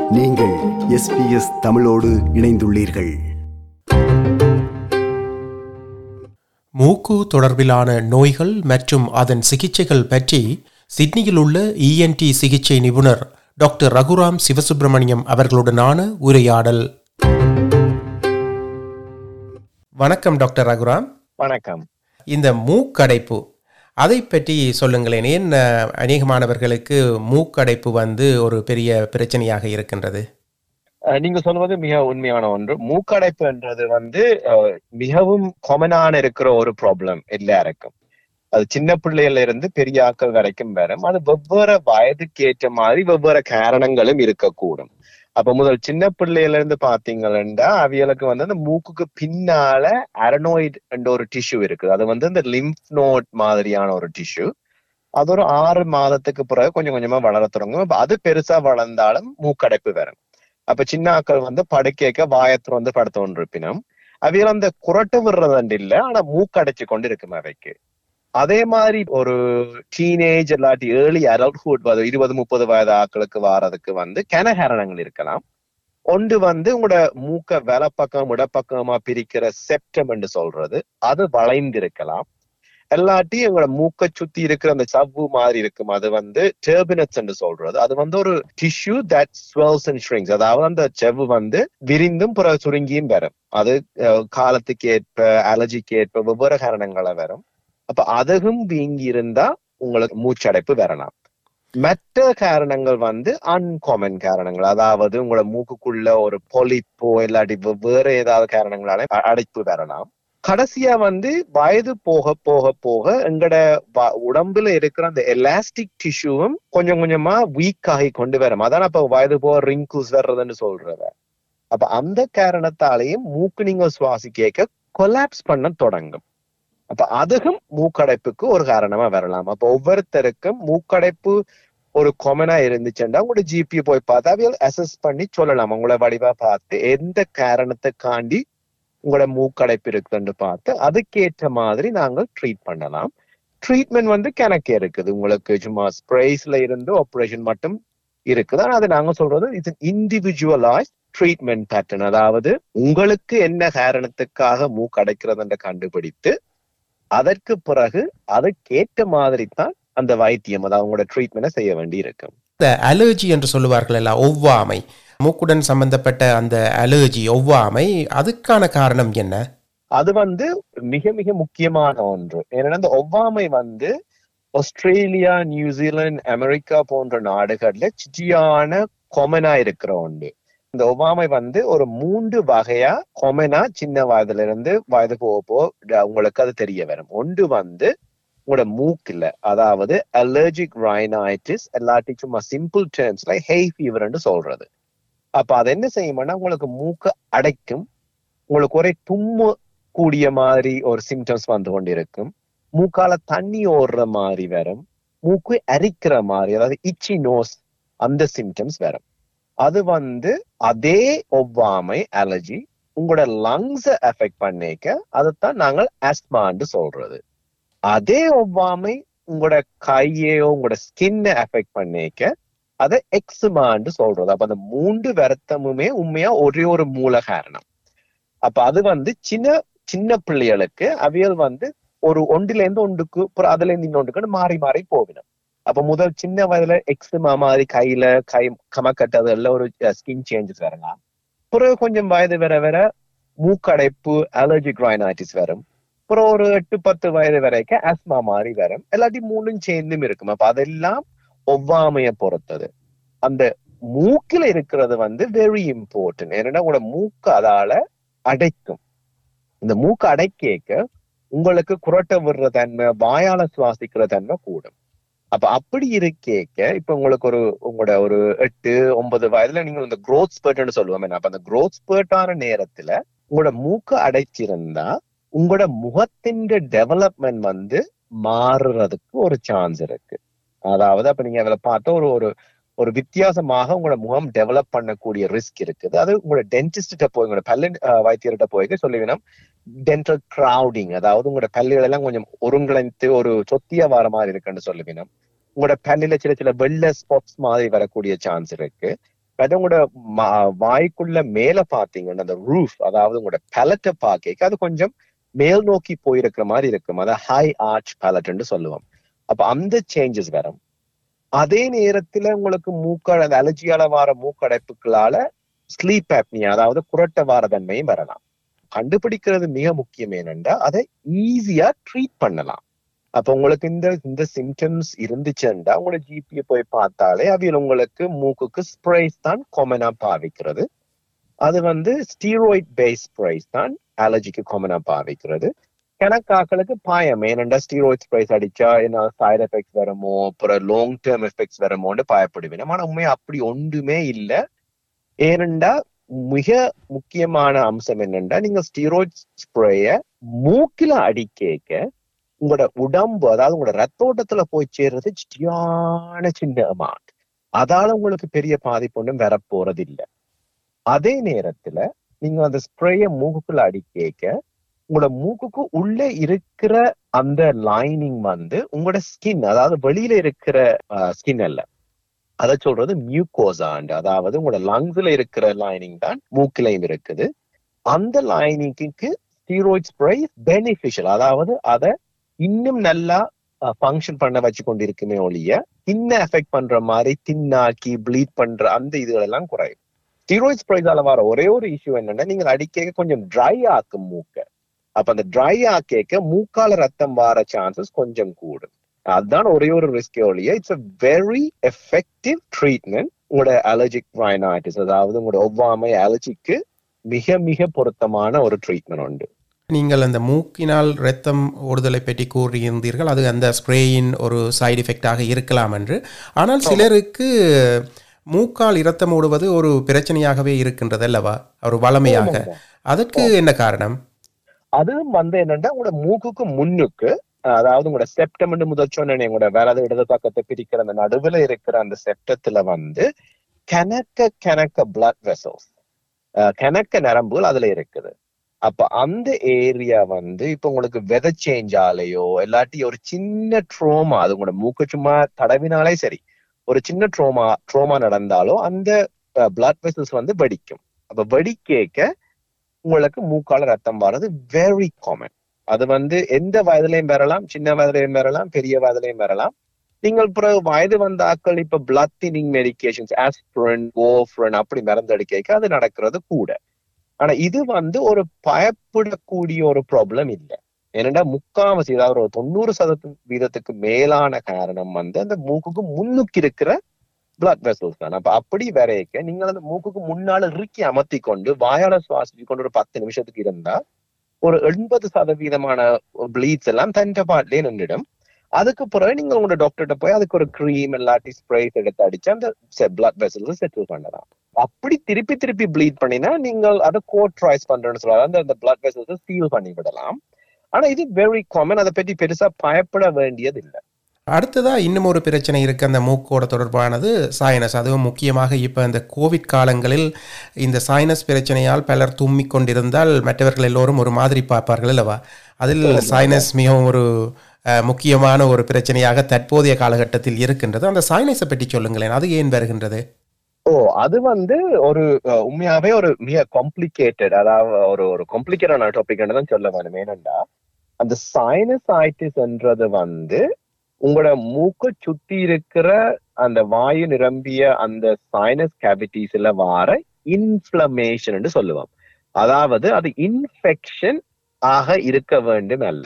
நீங்கள் எஸ்பிஎஸ் தமிழோடு இணைந்துள்ளீர்கள் மூக்கு தொடர்பிலான நோய்கள் மற்றும் அதன் சிகிச்சைகள் பற்றி சிட்னியில் உள்ள இஎன்டி சிகிச்சை நிபுணர் டாக்டர் ரகுராம் சிவசுப்பிரமணியம் அவர்களுடனான உரையாடல் வணக்கம் டாக்டர் ரகுராம் வணக்கம் இந்த மூக்கடைப்பு அதை பற்றி சொல்லுங்களேன் ஏன் அஹ், அநேகமானவர்களுக்கு மூக்கடைப்பு வந்து ஒரு பெரிய பிரச்சனையாக இருக்கின்றது அஹ் நீங்க சொல்வது மிக உண்மையான ஒன்று மூக்கடைப்புன்றது வந்து அஹ், மிகவும் காமனான இருக்கிற ஒரு ப்ராப்ளம் எல்லாருக்கும் அது சின்ன பிள்ளையில இருந்து பெரிய ஆட்கள் வரைக்கும் வரும் அது வெவ்வேறு வயதுக்கு ஏற்ற மாதிரி வெவ்வேறு காரணங்களும் இருக்கக்கூடும் அப்ப முதல் சின்ன பிள்ளையில இருந்து பாத்தீங்கன்னா அவியலுக்கு வந்து அந்த மூக்குக்கு பின்னால அரனோயிட் என்ற ஒரு டிஷ்யூ இருக்குது அது வந்து இந்த லிம்ப் நோட் மாதிரியான ஒரு டிஷ்யூ அது ஒரு ஆறு மாதத்துக்கு பிறகு கொஞ்சம் கொஞ்சமா வளர தொடங்கும் அப்ப அது பெருசா வளர்ந்தாலும் மூக்கடைப்பு வரும் அப்ப சின்ன ஆக்கள் வந்து படுக்கைக்க வாயத்துல வந்து படுத்து இருப்பினும் அவையில அந்த குரட்டு விடுறதுண்டு இல்ல ஆனா மூக்கடைச்சு கொண்டு இருக்கும் அவைக்கு அதே மாதிரி ஒரு டீனேஜ் இல்லாட்டி ஏர்லி அடல்ட்ஹுட் இருபது முப்பது வயது ஆட்களுக்கு வாரதுக்கு வந்து கனகரணங்கள் இருக்கலாம் ஒன்று வந்து உங்களோட மூக்க வலப்பக்கம் இடப்பக்கமா பிரிக்கிற செப்டம் என்று சொல்றது அது வளைந்திருக்கலாம் இல்லாட்டி உங்களோட மூக்கை சுத்தி இருக்கிற அந்த சவ்வு மாதிரி இருக்கும் அது வந்து டர்பினட்ஸ் என்று சொல்றது அது வந்து ஒரு tissue that swells and shrinks அதாவது அந்த செவ்வு வந்து விரிந்தும் புற சுருங்கியும் வரும் அது அஹ், காலத்துக்கு ஏற்ப அலர்ஜிக்கு ஏற்ப வெவ்வேறு காரணங்கள வரும் அப்ப அதுவும் வீங்கி இருந்தா உங்களுக்கு மூச்சடைப்பு வரலாம் மற்ற காரணங்கள் வந்து அன்காமன் காரணங்கள் அதாவது உங்களோட மூக்குக்குள்ள ஒரு பொலிப்போ இல்லாட்டி வேற ஏதாவது காரணங்களால அ- அடைப்பு வரலாம் கடைசியா வந்து வயது போக போக போக எங்கட வ- உடம்புல இருக்கிற அந்த எலாஸ்டிக் டிஷ்யூவும் கொஞ்சம் கொஞ்சமா வீக் ஆகி கொண்டு வரும் அதான் அப்ப வயது போக ரிங்கிள்ஸ் வர்றதுன்னு சொல்றத அப்ப அந்த காரணத்தாலேயும் மூக்கு நீங்க சுவாசிக்க கொலாப்ஸ் பண்ண தொடங்கும் அப்ப அதுவும் மூக்கடைப்புக்கு ஒரு காரணமா வரலாம் அப்ப ஒவ்வொருத்தருக்கும் மூக்கடைப்பு ஒரு காமனா இருந்துச்சுன்னா உங்களோட ஜிபி போய் பார்த்தா அவையில் அசஸ் பண்ணி சொல்லலாம் உங்களோட வடிவா பார்த்து எந்த காரணத்துக்காண்டி உங்களோட மூக்கடைப்பு இருக்குன்னு பார்த்து அதுக்கேற்ற மாதிரி நாங்கள் ட்ரீட் பண்ணலாம் ட்ரீட்மெண்ட் வந்து கணக்கே இருக்குது உங்களுக்கு சும்மா ஸ்ப்ரேஸ்ல இருந்து ஆப்ரேஷன் மட்டும் இருக்குது ஆனா அது நாங்க சொல்றது இது இண்டிவிஜுவலைஸ் ட்ரீட்மெண்ட் பேட்டர்ன் அதாவது உங்களுக்கு என்ன காரணத்துக்காக மூக்கடைக்கிறதுன்ற கண்டுபிடித்து அதற்கு பிறகு அதுக்கேற்ற மாதிரி தான் அந்த வைத்தியம் அதாவது உங்களோட ட்ரீட்மெண்ட்டை செய்ய வேண்டி இருக்கும் இந்த அலர்ஜி என்று சொல்லுவார்கள் எல்லாம் ஒவ்வாமை மூக்குடன் சம்பந்தப்பட்ட அந்த அலர்ஜி ஒவ்வாமை அதுக்கான காரணம் என்ன அது வந்து மிக மிக முக்கியமான ஒன்று ஏன்னா இந்த ஒவ்வாமை வந்து ஆஸ்திரேலியா நியூசிலாந்து அமெரிக்கா போன்ற நாடுகள்ல சிட்டியான கொமனா இருக்கிற ஒன்று இந்த ஒவ்வாமை வந்து ஒரு மூன்று வகையா கொமனா சின்ன வயதுல இருந்து வயது போக போக உங்களுக்கு அது தெரிய வரும் ஒன்று வந்து உங்களோட மூக்குல அதாவது அலர்ஜிக் ரைனாய்டிஸ் எல்லாட்டி சும்மா சிம்பிள் டேர்ம்ஸ்ல ஹெய் ஃபீவர்னு சொல்றது அப்ப அது என்ன செய்யும்னா உங்களுக்கு மூக்கு அடைக்கும் உங்களுக்கு ஒரே தும்மு கூடிய மாதிரி ஒரு சிம்டம்ஸ் வந்து கொண்டிருக்கும் மூக்கால தண்ணி ஓடுற மாதிரி வரும் மூக்கு அரிக்கிற மாதிரி அதாவது இச்சி நோஸ் அந்த சிம்டம்ஸ் வரும் அது வந்து அதே ஒவ்வாமை அலர்ஜி உங்களோட லங்ஸை எஃபெக்ட் பண்ணிக்க அதைத்தான் நாங்கள் ஆஸ்மான்னு சொல்றது அதே ஒவ்வாமை உங்களோட கையையோ உங்களோட ஸ்கின்னை எஃபெக்ட் பண்ணிக்க அதை எக்ஸுமான்னு சொல்றது அப்ப அந்த மூன்று வருத்தமுமே உண்மையா ஒரே ஒரு மூல காரணம் அப்ப அது வந்து சின்ன சின்ன பிள்ளைகளுக்கு அவியல் வந்து ஒரு ஒன்றுல இருந்து ஒன்றுக்கு அப்புறம் அதுல இருந்து இன்னொன்றுக்கு மாறி மாறி போவிடும் அப்ப முதல் சின்ன வயதுல எக்ஸுமா மாதிரி கையில கை கமக்கட்டு அதெல்லாம் ஒரு ஸ்கின் சேஞ்சஸ் வரலாம் பிறகு கொஞ்சம் வயது வர வர மூக்கடைப்பு அலர்ஜிக் ரைனாய்டிஸ் வரும் அப்புறம் ஒரு எட்டு பத்து வயது வரைக்கும் ஆஸ்மா மாதிரி வரும் எல்லாத்தையும் மூணும் சேர்ந்தும் இருக்கும் அப்ப அதெல்லாம் ஒவ்வாமைய பொறுத்தது அந்த மூக்குல இருக்கிறது வந்து வெரி இம்பார்ட்டன்ட் ஏன்னா உங்களோட மூக்கு அதால அடைக்கும் இந்த மூக்கு அடைக்கேக்க உங்களுக்கு குரட்டை விடுற தன்மை வாயால சுவாசிக்கிற தன்மை கூடும் அப்ப அப்படி இருக்கேக்க இப்ப உங்களுக்கு ஒரு உங்களோட ஒரு எட்டு ஒன்பது வயதுல நீங்க இந்த growth ஸ்பர்ட்னு சொல்லுவோமே அப்ப அந்த growth ஸ்பர்ட்டான நேரத்துல உங்களோட மூக்கு அடைச்சிருந்தா உங்களோட முகத்தின் டெவலப்மெண்ட் வந்து மாறுறதுக்கு ஒரு சான்ஸ் இருக்கு அதாவது அப்ப நீங்க அதுல பார்த்தா ஒரு ஒரு ஒரு வித்தியாசமாக உங்களோட முகம் டெவலப் பண்ணக்கூடிய ரிஸ்க் இருக்குது அது உங்களோட டென்டிஸ்ட போய் உங்களோட பல்லு அஹ், வைத்தியர்கிட்ட போய் சொல்லுவீங்கன்னா டென்டல் கிரவுடிங் அதாவது உங்களோட பல்லுகள் எல்லாம் கொஞ்சம் ஒருங்கிணைத்து ஒரு சொத்தியா வர மாதிரி இருக்குன்னு சொல்லுவீங்கன்னா உங்களோட பல்லுல சில சில வெள்ளை ஸ்பாட்ஸ் மாதிரி வரக்கூடிய சான்ஸ் இருக்கு அது உங்களோட ம- வாய்க்குள்ள மேல பாத்தீங்கன்னா அந்த ரூஃப் அதாவது உங்களோட பேலட்டை பாக்க அது கொஞ்சம் மேல் நோக்கி போயிருக்கிற மாதிரி இருக்கும் அதாவது ஹை ஆர்ச் பேலட்னு சொல்லுவோம் அப்ப அந்த சேஞ்சஸ் வரும் அதே நேரத்துல உங்களுக்கு மூக்க அந்த அலர்ஜியால வர மூக்கடைப்புகளால ஸ்லீப் apnea அதாவது குரட்ட வார தன்மையும் வரலாம் கண்டுபிடிக்கிறது மிக முக்கியம் என்னன்னா அதை ஈஸியா ட்ரீட் பண்ணலாம் அப்ப உங்களுக்கு இந்த இந்த சிம்டம்ஸ் இருந்துச்சுன்னா உங்களோட ஜிபியை போய் பார்த்தாலே அவையில் உங்களுக்கு மூக்குக்கு ஸ்ப்ரேஸ் தான் காமனா பாவிக்கிறது அது வந்து ஸ்டீராய்ட் பேஸ் ஸ்ப்ரேஸ் தான் அலர்ஜிக்கு காமனா பாவிக்கிறது கணக்காக்களுக்கு பாயம் ஏனெண்டா ஸ்டீராய்ட் ஸ்ப்ரேஸ் அடிச்சா என்ன சைடு எஃபெக்ட்ஸ் வருமோ அப்புறம் லாங் டேர்ம் எஃபெக்ட்ஸ் வருமோன்னு பயப்படுவேன் ஆனா உண்மையா அப்படி ஒன்றுமே இல்ல ஏனெண்டா மிக முக்கியமான அம்சம் என்னன்னா நீங்க ஸ்டீராய்ட் ஸ்ப்ரேய மூக்கில அடிக்க உங்களோட உடம்பு அதாவது உங்களோட ரத்த ஓட்டத்துல போய் சேர்றது சரியான சின்ன அமௌண்ட் அதால உங்களுக்கு பெரிய பாதிப்பு ஒன்றும் வர போறது இல்ல அதே நேரத்துல நீங்க அந்த ஸ்ப்ரேய மூக்குக்குள்ள அடிக்க உங்களோட மூக்குக்கு உள்ள இருக்கிற அந்த லைனிங் வந்து உங்களோட ஸ்கின் அதாவது வெளியில இருக்கிற ஸ்கின் அல்ல அதை சொல்றது மியூகோசாண்ட் அதாவது உங்களோட லங்ஸ்ல இருக்கிற லைனிங் தான் மூக்கிலையும் இருக்குது அந்த லைனிங்க்கு ஸ்டீராய்ட் ஸ்ப்ரே பெனிஃபிஷியல் அதாவது அதை இன்னும் நல்லா ஃபங்க்ஷன் பண்ண வச்சு கொண்டு இருக்குமே ஒழிய தின்ன எஃபெக்ட் பண்ற மாதிரி தின்னாக்கி ப்ளீட் பண்ற அந்த இதுகள் எல்லாம் குறையும் ஸ்டீராய்ட் ஸ்ப்ரேஸால வர ஒரே ஒரு இஷ்யூ என்னன்னா நீங்க அடிக்க கொஞ்சம் ட்ரை ஆக்கும் மூக்க அப்ப அந்த ட்ரை ஆக்கேக்க மூக்கால ரத்தம் வர சான்சஸ் கொஞ்சம் கூடும் அதுதான் ஒரே ஒரு ரிஸ்க் ஒழிய it's a very effective treatment உங்களோட அலர்ஜிக் ரைனாய்டிஸ் அதாவது உங்களோட ஒவ்வாமை அலர்ஜிக்கு மிக மிக பொருத்தமான ஒரு ட்ரீட்மெண்ட் உண்டு நீங்கள் அந்த மூக்கினால் இரத்தம் ஓடுதலை பற்றி கூறியிருந்தீர்கள் அது அந்த ஸ்ப்ரேயின் ஒரு சைடு எஃபெக்டாக இருக்கலாம் என்று ஆனால் சிலருக்கு மூக்கால் இரத்தம் ஓடுவது ஒரு பிரச்சனையாகவே இருக்கின்றது அல்லவா ஒரு வளமையாக அதற்கு என்ன காரணம் அதுவும் வந்து என்னன்னா உங்களோட மூக்குக்கு முன்னுக்கு அதாவது உங்களோட செப்டம் முதல் சொன்னேன் உங்களோட வலது இடது பக்கத்தை பிரிக்கிற அந்த நடுவுல இருக்கிற அந்த செப்டத்துல வந்து கணக்க கணக்க பிளட் வெசல்ஸ் கணக்க நரம்புகள் அதுல இருக்குது அப்ப அந்த ஏரியா வந்து இப்ப உங்களுக்கு வெதர் சேஞ்ச் ஆலையோ இல்லாட்டி ஒரு சின்ன ட்ரோமா அது உங்களோட மூக்கு சும்மா தடவினாலே சரி ஒரு சின்ன ட்ரோமா ட்ரோமா நடந்தாலோ அந்த பிளட் வெசல்ஸ் வந்து வெடிக்கும் அப்ப வெடிக்கேக்க உங்களுக்கு மூக்கால ரத்தம் வர்றது வெரி காமன் அது வந்து எந்த வயதுலையும் பெறலாம் சின்ன வயதுலையும் பெறலாம் பெரிய வயதுலையும் பெறலாம் நீங்கள் பிறகு வயது வந்த ஆட்கள் இப்ப பிளட் தினிங் மெடிக்கேஷன்ஸ் ஆஸ்பிரன் ஓஃப்ரன் அப்படி மருந்தடிக்க அது நடக்கிறது கூட ஆனா இது வந்து ஒரு பயப்படக்கூடிய ஒரு ப்ராப்ளம் இல்லை ஏனென்றா முக்காவாசி அதாவது ஒரு தொண்ணூறு சதவீத வீதத்துக்கு மேலான காரணம் வந்து அந்த மூக்குக்கு முன்னுக்கு இருக்கிற பிளட் வெசல்ஸ் தான் அப்ப அப்படி வரையக்க நீங்கள் அந்த மூக்குக்கு முன்னால இறுக்கி அமர்த்தி கொண்டு வாயால சுவாசிச்சு கொண்டு ஒரு பத்து நிமிஷத்துக்கு இருந்தா ஒரு எண்பது சதவீதமான ப்ளீட்ஸ் எல்லாம் தண்ட பாட்டிலே நின்றுடும் அதுக்கு பிறகு நீங்க உங்களோட டாக்டர்கிட்ட போய் அதுக்கு ஒரு க்ரீம் இல்லாட்டி ஸ்ப்ரேஸ் எடுத்து அடிச்சு அந்த பிளட் வெசல்ஸ் செட்டில் பண்ணலாம் அப்படி திருப்பி திருப்பி ப்ளீட் பண்ணினா நீங்கள் அதை கோட் ட்ராய்ஸ் பண்றேன்னு சொல்லுவாங்க அந்த அந்த பிளட் வெசல்ஸ் சீல் பண்ணி விடலாம் ஆனா இது வெரி காமன் அதை பற்றி பெருசா பயப்பட வேண்டியது இல்லை அடுத்ததா இன்னும் ஒரு பிரச்சனை இருக்கு அந்த மூக்கோட தொடர்பானது சைனஸ் அதுவும் முக்கியமாக இப்போ இந்த கோவிட் காலங்களில் இந்த சைனஸ் பிரச்சனையால் பலர் தும்மிக் கொண்டிருந்தால் மற்றவர்கள் எல்லோரும் ஒரு மாதிரி பார்ப்பார்கள் அல்லவா அதில் சைனஸ் மிகவும் ஒரு முக்கியமான ஒரு பிரச்சனையாக தற்போதைய காலகட்டத்தில் இருக்கின்றது அந்த சைனஸை பற்றி சொல்லுங்களேன் அது ஏன் வருகின்றது ஓ அது வந்து ஒரு உண்மையாவே ஒரு மிக காம்ப்ளிகேட்டட் அதாவது ஒரு ஒரு காம்ப்ளிகேட்டான டாபிக் தான் சொல்ல வேணும் ஏனண்டா அந்த சைனசைட்டிஸ்ன்றது வந்து உங்களோட மூக்க சுத்தி இருக்கிற அந்த வாயு நிரம்பிய அந்த சைனஸ் கேவிட்டிஸ்ல வார இன்ஃபிளமேஷன் சொல்லுவோம் அதாவது அது இன்ஃபெக்ஷன் ஆக இருக்க வேண்டும் அல்ல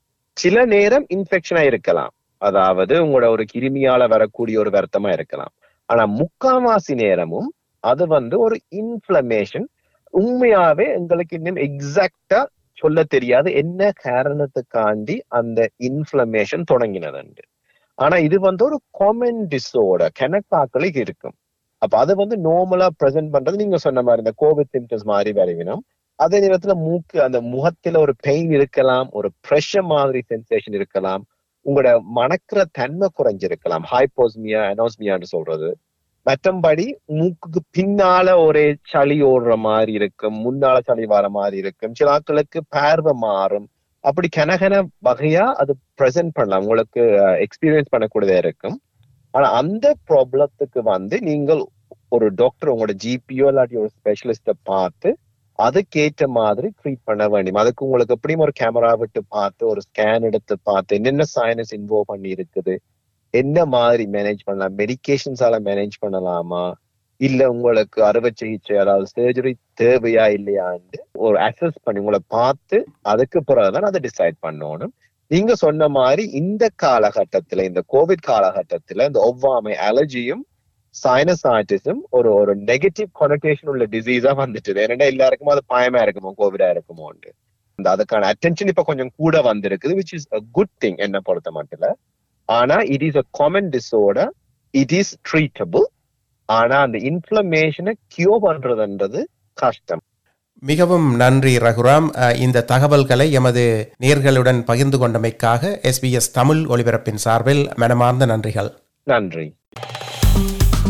சில நேரம் இன்ஃபெக்ஷனா இருக்கலாம் அதாவது உங்களோட ஒரு கிருமியால வரக்கூடிய ஒரு வருத்தமா இருக்கலாம் ஆனா முக்காவாசி நேரமும் அது வந்து ஒரு இன்ஃபிளமேஷன் உண்மையாவே எங்களுக்கு இன்னும் எக்ஸாக்டா சொல்ல தெரியாது என்ன காரணத்துக்காண்டி அந்த இன்ஃபிளமேஷன் தொடங்கினதுண்டு ஆனா இது வந்து ஒரு காமன் டிஸோர்டர் கணக்காக்களுக்கு இருக்கும் அப்ப அதை வந்து நார்மலா ப்ரெசென்ட் பண்றது நீங்க சொன்ன மாதிரி இந்த கோவிட் சிம்டம்ஸ் மாதிரி வரைவினோம் அதே நேரத்துல மூக்கு அந்த முகத்துல ஒரு பெயின் இருக்கலாம் ஒரு ப்ரெஷர் மாதிரி சென்சேஷன் இருக்கலாம் உங்களோட மணக்கிற தன்மை குறைஞ்சிருக்கலாம் ஹைப்போஸ்மியா அனோஸ்மியான்னு சொல்றது மற்றபடி மூக்குக்கு பின்னால ஒரே சளி ஓடுற மாதிரி இருக்கும் முன்னால சளி வர மாதிரி இருக்கும் சில ஆட்களுக்கு பார்வை மாறும் அப்படி கனகன வகையா அது ப்ரெசென்ட் பண்ணலாம் உங்களுக்கு எக்ஸ்பீரியன்ஸ் பண்ணக்கூடியதா இருக்கும் ஆனா அந்த ப்ராப்ளத்துக்கு வந்து நீங்கள் ஒரு டாக்டர் உங்களோட ஜிபியோ இல்லாட்டி ஒரு ஸ்பெஷலிஸ்ட பார்த்து அதுக்கேற்ற மாதிரி ட்ரீட் பண்ண வேண்டும் அதுக்கு உங்களுக்கு எப்படியும் ஒரு கேமரா விட்டு பார்த்து ஒரு ஸ்கேன் எடுத்து பார்த்து என்னென்ன சைனஸ் இன்வால்வ் பண்ணி இருக்குது என்ன மாதிரி மேனேஜ் பண்ணலாம் மெடிகேஷன்ஸால மேனேஜ் பண்ணலாமா இல்ல உங்களுக்கு அறுவை சிகிச்சை அதாவது சர்ஜரி தேவையா இல்லையான்னு ஒரு அசஸ் பண்ணி உங்களை பார்த்து அதுக்கு பிறகுதான் அதை டிசைட் பண்ணணும் நீங்க சொன்ன மாதிரி இந்த காலகட்டத்துல இந்த கோவிட் காலகட்டத்துல இந்த ஒவ்வாமை அலர்ஜியும் சைனசைட்டிஸும் ஒரு ஒரு நெகட்டிவ் கொனடேஷன் உள்ள டிசீஸா வந்துட்டு ஏன்னா எல்லாருக்கும் அது பயமா இருக்குமோ கோவிடா இருக்குமோன்ட்டு இந்த அதுக்கான அட்டென்ஷன் இப்ப கொஞ்சம் கூட வந்திருக்குது which is a good thing என்ன பொறுத்த மட்டும் ஆனா it is a common disorder it is treatable ஆனா அந்த இன்ஃபிளமேஷனை கியூர் பண்றதுன்றது கஷ்டம் மிகவும் நன்றி ரகுராம் அஹ், இந்த தகவல்களை எமது நேர்களுடன் பகிர்ந்து கொண்டமைக்காக எஸ்பிஎஸ் தமிழ் ஒலிபரப்பின் சார்பில் மனமார்ந்த நன்றிகள் நன்றி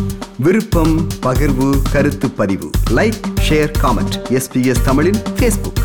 விருப்பம் பகிர்வு கருத்து பதிவு லைக் ஷேர் காமெண்ட் எஸ்பிஎஸ் தமிழின் ஃபேஸ்புக்